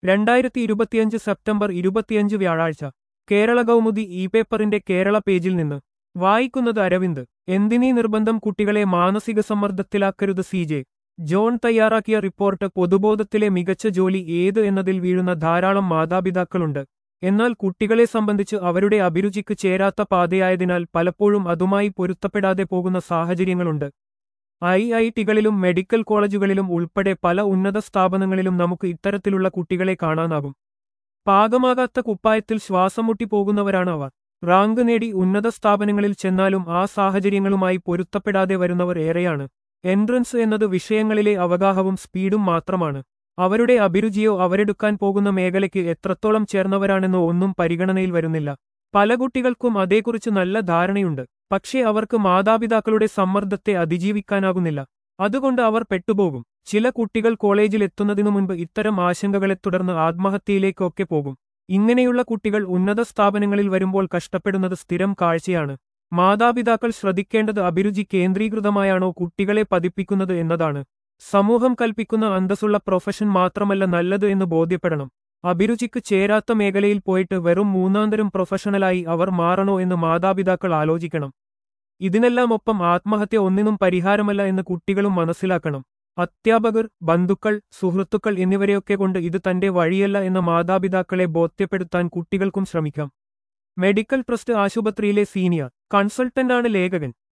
രണ്ടായിരത്തി ഇരുപത്തിയഞ്ച് സെപ്റ്റംബർ ഇരുപത്തിയഞ്ച് വ്യാഴാഴ്ച കേരള കൗമുദി ഇ പേപ്പറിന്റെ കേരള പേജിൽ നിന്ന് വായിക്കുന്നത് അരവിന്ദ് എന്തിനീ നിർബന്ധം കുട്ടികളെ മാനസിക സമ്മർദ്ദത്തിലാക്കരുത് സി ജെ ജോൺ തയ്യാറാക്കിയ റിപ്പോർട്ട് പൊതുബോധത്തിലെ മികച്ച ജോലി ഏത് എന്നതിൽ വീഴുന്ന ധാരാളം മാതാപിതാക്കളുണ്ട് എന്നാൽ കുട്ടികളെ സംബന്ധിച്ച് അവരുടെ അഭിരുചിക്ക് ചേരാത്ത പാതയായതിനാൽ പലപ്പോഴും അതുമായി പൊരുത്തപ്പെടാതെ പോകുന്ന സാഹചര്യങ്ങളുണ്ട് ഐ ഐ ടികളിലും മെഡിക്കൽ കോളേജുകളിലും ഉൾപ്പെടെ പല ഉന്നത സ്ഥാപനങ്ങളിലും നമുക്ക് ഇത്തരത്തിലുള്ള കുട്ടികളെ കാണാനാകും പാകമാകാത്ത കുപ്പായത്തിൽ ശ്വാസം മുട്ടി പോകുന്നവരാണ് അവർ റാങ്ക് നേടി ഉന്നത സ്ഥാപനങ്ങളിൽ ചെന്നാലും ആ സാഹചര്യങ്ങളുമായി പൊരുത്തപ്പെടാതെ വരുന്നവർ ഏറെയാണ് എൻട്രൻസ് എന്നത് വിഷയങ്ങളിലെ അവഗാഹവും സ്പീഡും മാത്രമാണ് അവരുടെ അഭിരുചിയോ അവരെടുക്കാൻ പോകുന്ന മേഖലയ്ക്ക് എത്രത്തോളം ചേർന്നവരാണെന്നോ ഒന്നും പരിഗണനയിൽ വരുന്നില്ല പല കുട്ടികൾക്കും അതേക്കുറിച്ച് നല്ല ധാരണയുണ്ട് പക്ഷേ അവർക്ക് മാതാപിതാക്കളുടെ സമ്മർദ്ദത്തെ അതിജീവിക്കാനാകുന്നില്ല അതുകൊണ്ട് അവർ പെട്ടുപോകും ചില കുട്ടികൾ കോളേജിൽ എത്തുന്നതിനു മുൻപ് ഇത്തരം ആശങ്കകളെ തുടർന്ന് ആത്മഹത്യയിലേക്കൊക്കെ പോകും ഇങ്ങനെയുള്ള കുട്ടികൾ ഉന്നത സ്ഥാപനങ്ങളിൽ വരുമ്പോൾ കഷ്ടപ്പെടുന്നത് സ്ഥിരം കാഴ്ചയാണ് മാതാപിതാക്കൾ ശ്രദ്ധിക്കേണ്ടത് അഭിരുചി കേന്ദ്രീകൃതമായാണോ കുട്ടികളെ പതിപ്പിക്കുന്നത് എന്നതാണ് സമൂഹം കൽപ്പിക്കുന്ന അന്തസ്സുള്ള പ്രൊഫഷൻ മാത്രമല്ല നല്ലത് എന്ന് ബോധ്യപ്പെടണം അഭിരുചിക്ക് ചേരാത്ത മേഖലയിൽ പോയിട്ട് വെറും മൂന്നാന്തരം പ്രൊഫഷണലായി അവർ മാറണോ എന്ന് മാതാപിതാക്കൾ ആലോചിക്കണം ഇതിനെല്ലാം ഒപ്പം ആത്മഹത്യ ഒന്നിനും പരിഹാരമല്ല എന്ന് കുട്ടികളും മനസ്സിലാക്കണം അധ്യാപകർ ബന്ധുക്കൾ സുഹൃത്തുക്കൾ എന്നിവരെയൊക്കെ കൊണ്ട് ഇത് തന്റെ വഴിയല്ല എന്ന മാതാപിതാക്കളെ ബോധ്യപ്പെടുത്താൻ കുട്ടികൾക്കും ശ്രമിക്കാം മെഡിക്കൽ ട്രസ്റ്റ് ആശുപത്രിയിലെ സീനിയർ കൺസൾട്ടന്റാണ് ലേഖകൻ